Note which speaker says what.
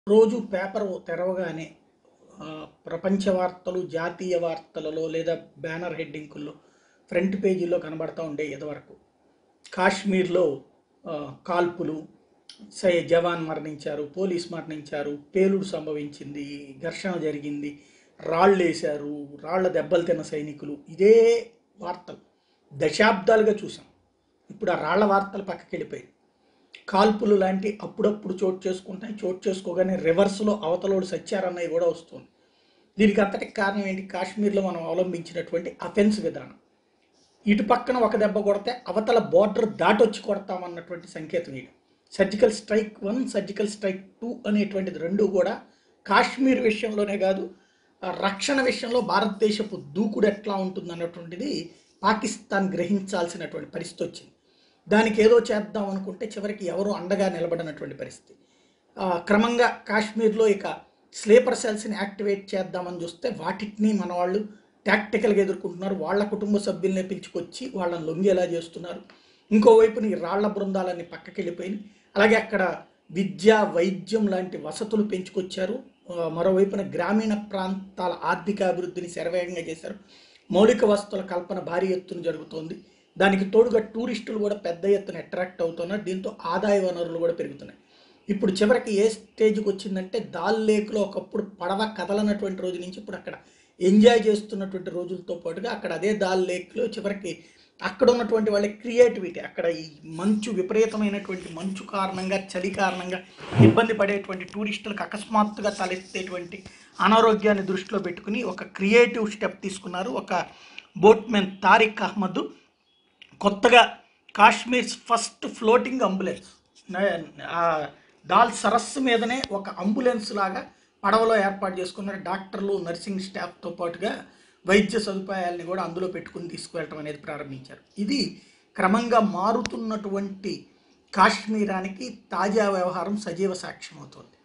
Speaker 1: రోజు పేపర్ తెరవగానే ఆ, ప్రపంచ వార్తలు జాతీయ వార్తలలో లేదా బ్యానర్ హెడ్డింగుల్లో ఫ్రంట్ పేజీలో కనబడతా ఉండే ఇదివరకు కాశ్మీర్లో ఆ, కాల్పులు సై జవాన్ మరణించారు పోలీస్ మరణించారు పేలుడు సంభవించింది ఘర్షణ జరిగింది రాళ్ళు వేశారు రాళ్ల దెబ్బలు తిన్న సైనికులు ఇదే వార్తలు దశాబ్దాలుగా చూసాం ఇప్పుడు ఆ రాళ్ల వార్తలు పక్కకి వెళ్ళిపోయాయి కాల్పులు లాంటి అప్పుడప్పుడు చోటు చేసుకుంటాయి చోటు చేసుకోగానే రివర్స్లో అవతలోడు సత్యారన్నయ్య కూడా వస్తుంది దీనికి అంతటికి కారణం ఏంటి కాశ్మీర్లో మనం అవలంబించినటువంటి అఫెన్స్ విధానం ఇటు పక్కన ఒక దెబ్బ కొడితే అవతల బార్డర్ దాటొచ్చి కొడతామన్నటువంటి సంకేతం ఇది surgical strike one surgical strike two అనేటువంటిది రెండు కూడా కాశ్మీర్ విషయంలోనే కాదు ఆ రక్షణ విషయంలో భారతదేశపు దూకుడు ఎట్లా ఉంటుంది అన్నటువంటిది పాకిస్తాన్ గ్రహించాల్సినటువంటి పరిస్థితి వచ్చింది దానికి ఏదో చేద్దాం అనుకుంటే చివరికి ఎవరు అండగా నిలబడినటువంటి పరిస్థితి ఆ, క్రమంగా కాశ్మీర్లో ఇక స్లీపర్ సెల్స్ని యాక్టివేట్ చేద్దామని చూస్తే వాటిని మన వాళ్ళు టాక్టికల్గా ఎదుర్కొంటున్నారు వాళ్ళ కుటుంబ సభ్యుల్ని పిలుచుకొచ్చి వాళ్ళని లొంగేలా చేస్తున్నారు ఇంకోవైపున ఈ రాళ్ల బృందాలన్నీ పక్కకి వెళ్ళిపోయినాయి అలాగే అక్కడ విద్య వైద్యం లాంటి వసతులు పెంచుకొచ్చారు ఆ, మరోవైపున గ్రామీణ ప్రాంతాల ఆర్థిక అభివృద్ధిని శరవేగంగా చేశారు మౌలిక వసతుల కల్పన భారీ ఎత్తున జరుగుతోంది దానికి తోడుగా టూరిస్టులు కూడా పెద్ద ఎత్తున అట్రాక్ట్ అవుతున్నారు దీంతో ఆదాయ వనరులు కూడా పెరుగుతున్నాయి ఇప్పుడు చివరికి ఏ స్టేజ్కి వచ్చిందంటే దాల్ లేక్లో ఒకప్పుడు పడవ కదలనటువంటి రోజు నుంచి ఇప్పుడు అక్కడ ఎంజాయ్ చేస్తున్నటువంటి రోజులతో పాటుగా అక్కడ అదే దాల్ లేక్లో చివరికి అక్కడ ఉన్నటువంటి వాళ్ళ క్రియేటివిటీ అక్కడ ఈ మంచు విపరీతమైనటువంటి మంచు కారణంగా చలి కారణంగా ఇబ్బంది పడేటువంటి టూరిస్టులకు అకస్మాత్తుగా తలెత్తేటువంటి అనారోగ్యాన్ని దృష్టిలో పెట్టుకుని ఒక క్రియేటివ్ స్టెప్ తీసుకున్నారు ఒక బోట్మెన్ తారిక్ అహ్మద్ కొత్తగా కాశ్మీర్ ఫస్ట్ ఫ్లోటింగ్ అంబులెన్స్ ఆ దాల్ సరస్సు మీదనే ఒక అంబులెన్స్ లాగా పడవలో ఏర్పాటు చేసుకున్నారు డాక్టర్లు నర్సింగ్ స్టాఫ్తో పాటుగా వైద్య సదుపాయాలని కూడా అందులో పెట్టుకుని తీసుకువెళ్ళటం అనేది ప్రారంభించారు ఇది క్రమంగా మారుతున్నటువంటి కాశ్మీరానికి తాజా వ్యవహారం సజీవ సాక్ష్యం అవుతోంది